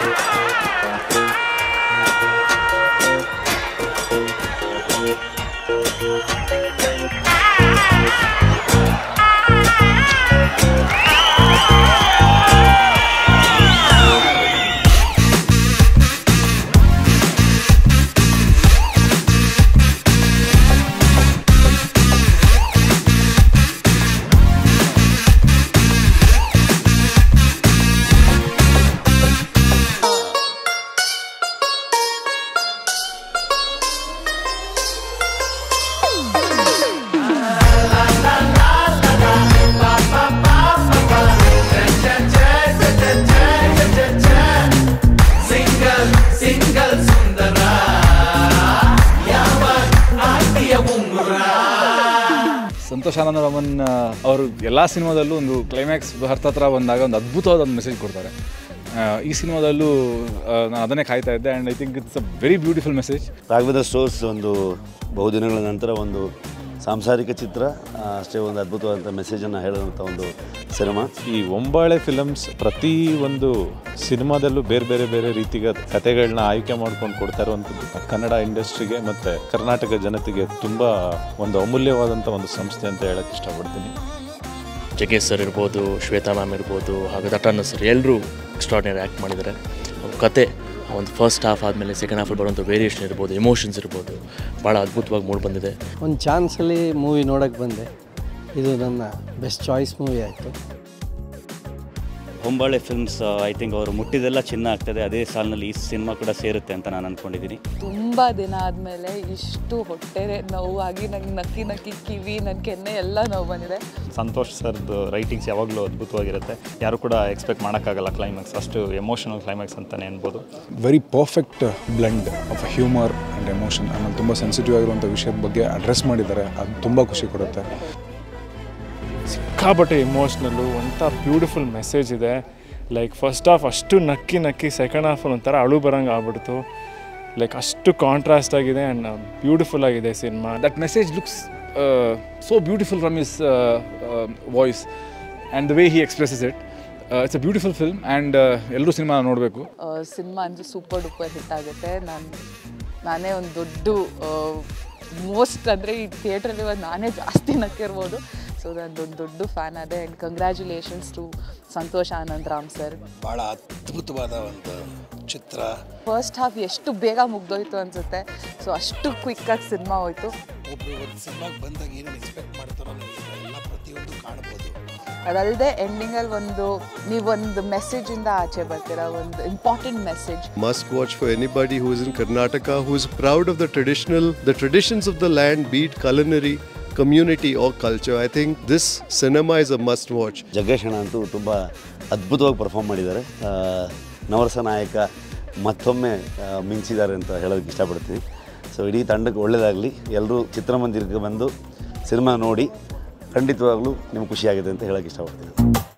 single single ಸುಂದರ ಯಾವ ಆಟಿಯ ಉಂಗುರ ಸಂತೋಷ್ ಆನಂದ ರಾಮನ್ ಅವರು ಎಲ್ಲ ಸಿನಿಮಾದಲ್ಲೂ ಒಂದು ಕ್ಲೈಮ್ಯಾಕ್ಸ್ ಹತ್ರ ಬಂದಾಗ ಒಂದು ಅದ್ಭುತವಾದ ಒಂದು ಮೆಸೇಜ್ ಕೊಡ್ತಾರೆ ಆ, ಈ ಸಿನಿಮಾದಲ್ಲೂ ಆ, ನಾನು ಅದನ್ನೇ ಕಾಯ್ತಾ ಇದ್ದೆ and I think it's a very beautiful message Raghavendra stores ಒಂದು ಬಹುದಿನಗಳ ನಂತರ ಒಂದು ಸಾಂಸಾರಿಕ ಚಿತ್ರ ಆ, ಅಷ್ಟೇ ಒಂದು ಅದ್ಭುತವಾದಂಥ ಮೆಸೇಜನ್ನು ಹೇಳುವಂಥ ಒಂದು ಸಿನಿಮಾ ಈ ಒಂಬಾಳೆ ಫಿಲಮ್ಸ್ ಪ್ರತಿ ಒಂದು ಸಿನಿಮಾದಲ್ಲೂ ಬೇರೆ ಬೇರೆ ಬೇರೆ ರೀತಿಯ ಕತೆಗಳನ್ನ ಆಯ್ಕೆ ಮಾಡ್ಕೊಂಡು ಕೊಡ್ತಾ ಇರುವಂಥದ್ದು ಕನ್ನಡ ಇಂಡಸ್ಟ್ರಿಗೆ ಮತ್ತು ಕರ್ನಾಟಕ ಜನತೆಗೆ ತುಂಬ ಒಂದು ಅಮೂಲ್ಯವಾದಂಥ ಒಂದು ಸಂಸ್ಥೆ ಅಂತ ಹೇಳಕ್ಕೆ ಇಷ್ಟಪಡ್ತೀನಿ ಜಗ್ಗೇಶ್ ಸರ್ ಇರ್ಬೋದು ಶ್ವೇತಾ ಮ್ಯಾಮ್ ಇರ್ಬೋದು ಹಾಗೂ ದಟ್ಟಣ್ಣ ಸರ್ ಎಲ್ಲರೂ ಎಕ್ಸ್ಟ್ರಾರ್ಡಿನರಿ ಆ್ಯಕ್ಟ್ ಮಾಡಿದ್ದಾರೆ ಅವ್ರ ಕತೆ ಒಂದು ಫಸ್ಟ್ ಹಾಫ್ ಆದಮೇಲೆ ಸೆಕೆಂಡ್ ಹಾಫಲ್ಲಿ ಬರುವಂಥ ವೇರಿಯೇಷನ್ ಇರ್ಬೋದು ಎಮೋಷನ್ಸ್ ಇರ್ಬೋದು ಭಾಳ ಅದ್ಭುತವಾಗಿ ಮೂಡಿ ಬಂದಿದೆ ಒಂದು ಚಾನ್ಸಲ್ಲಿ ಮೂವಿ ನೋಡೋಕ್ಕೆ ಬಂದೆ ಇದು ನನ್ನ ಬೆಸ್ಟ್ ಚಾಯ್ಸ್ ಮೂವಿ ಆಯಿತು ಹೊಂಬಾಳೆ ಫಿಲ್ಮ್ಸ್ ಐ ಥಿಂಕ್ ಅವರು ಮುಟ್ಟಿದೆಲ್ಲ ಚಿನ್ನ ಆಗ್ತದೆ ಅದೇ ಸಾಲಿನಲ್ಲಿ ಈ ಸಿನಿಮಾ ಕೂಡ ಸೇರುತ್ತೆ ಅಂತ ನಾನು ಅಂದ್ಕೊಂಡಿದ್ದೀನಿ ತುಂಬ ದಿನ ಆದಮೇಲೆ ಇಷ್ಟು ಹೊಟ್ಟೆ ನೋವಾಗಿ ನಂಗೆ ನಕ್ಕಿ ನಕ್ಕಿ ಕಿವಿ ನನ್ನ ಕೆನ್ನೆ ಎಲ್ಲ ನೋವು ಬಂದಿದೆ ಸಂತೋಷ್ ಸರ್ದು ರೈಟಿಂಗ್ಸ್ ಯಾವಾಗಲೂ ಅದ್ಭುತವಾಗಿರುತ್ತೆ ಯಾರು ಕೂಡ ಎಕ್ಸ್ಪೆಕ್ಟ್ ಮಾಡೋಕ್ಕಾಗಲ್ಲ ಕ್ಲೈಮ್ಯಾಕ್ಸ್ ಅಷ್ಟು ಎಮೋಷನಲ್ ಕ್ಲೈಮ್ಯಾಕ್ಸ್ ಅಂತಲೇ ಅನ್ಬೋದು very perfect blend of humour and emotion ಆಮೇಲೆ ತುಂಬ ಸೆನ್ಸಿಟಿವ್ ಆಗಿರುವಂಥ ವಿಷಯದ ಬಗ್ಗೆ ಅಡ್ರೆಸ್ ಮಾಡಿದ್ದಾರೆ ಅದು ತುಂಬ ಖುಷಿ ಕೊಡುತ್ತೆ ಸಿಕ್ಕಾಪಟ್ಟೆ ಇಮೋಷ್ನಲ್ಲು ಒಂಥ ಬ್ಯೂಟಿಫುಲ್ ಮೆಸೇಜ್ ಇದೆ ಲೈಕ್ ಫಸ್ಟ್ ಹಾಫ್ ಅಷ್ಟು ನಕ್ಕಿ ನಕ್ಕಿ ಸೆಕೆಂಡ್ ಹಾಫಲ್ಲಿ ಒಂಥರ ಅಳು ಬರೋಂಗೆ ಆಗ್ಬಿಡ್ತು ಲೈಕ್ ಅಷ್ಟು ಕಾಂಟ್ರಾಸ್ಟ್ ಆಗಿದೆ ಆ್ಯಂಡ್ ಬ್ಯೂಟಿಫುಲ್ ಆಗಿದೆ cinema that message looks so beautiful from his voice and the way he expresses it it's a beautiful film and ಎಲ್ಲರೂ ಸಿನಿಮಾ ನೋಡಬೇಕು ಸಿನಿಮಾ ಅಂದರೆ ಸೂಪರ್ ಡೂಪರ್ ಹಿಟ್ ಆಗುತ್ತೆ ನಾನು ನಾನೇ ಒಂದು ದೊಡ್ಡ ಮೋಸ್ಟ್ ಅಂದರೆ ಈ ಥಿಯೇಟ್ರಲ್ಲಿ ಇವಾಗ ನಾನೇ ಜಾಸ್ತಿ ನಕ್ಕಿರ್ಬೋದು ಸೊ ನಾನು ದೊಡ್ಡ ದೊಡ್ಡ ಫ್ಯಾನ್ ಅದೇ and congratulations to Santosh Anand Ram sir ಭಾಳ ಅದ್ಭುತವಾದ ಒಂದು ಚಿತ್ರ ಫಸ್ಟ್ ಹಾಫ್ ಎಷ್ಟು ಬೇಗ ಮುಗ್ದೋಯ್ತು ಅನಿಸುತ್ತೆ ಸೊ ಅಷ್ಟು ಕ್ವಿಕ್ಕಾಗಿ ಸಿನಿಮಾ ಹೋಯ್ತು ಒಬ್ಬರು ಒಂದು ಸಿನಿಮಾಗೆ ಬಂದಾಗ ಏನೇನು ಎಕ್ಸ್ಪೆಕ್ಟ್ ಮಾಡ್ತಾರೋ ನನಗೆ ಎಲ್ಲ ಪ್ರತಿಯೊಂದು ಕಾಣ್ಬೋದು ಅದಲ್ಲದೆ ಎಂಡಿಂಗಲ್ಲಿ ಒಂದು ನೀವೊಂದು ಮೆಸೇಜಿಂದ ಆಚೆ ಬರ್ತೀರಾ ಒಂದು important message must watch for anybody who is in Karnataka who is proud of the traditional the traditions of the land be it culinary community or culture I think this cinema is a must watch Jaggesh ಅಣ್ಣ ಅಂತೂ ತುಂಬ ಅದ್ಭುತವಾಗಿ perform ಮಾಡಿದ್ದಾರೆ ಆ, ನವರಸ ನಾಯಕ ಮತ್ತೊಮ್ಮೆ ಆ, ಮಿಂಚಿದ್ದಾರೆ ಅಂತ ಹೇಳೋದಕ್ಕೆ ಇಷ್ಟಪಡ್ತೀನಿ ಸೊ ಇಡೀ ತಂಡಕ್ಕೆ ಒಳ್ಳೆಯದಾಗಲಿ ಎಲ್ಲರೂ ಚಿತ್ರಮಂದಿರಕ್ಕೆ ಬಂದು ಸಿನಿಮಾ ನೋಡಿ ಖಂಡಿತವಾಗ್ಲೂ ನಿಮ್ಗೆ ಖುಷಿಯಾಗಿದೆ ಅಂತ ಹೇಳೋಕ್ಕೆ ಇಷ್ಟಪಡ್ತೀನಿ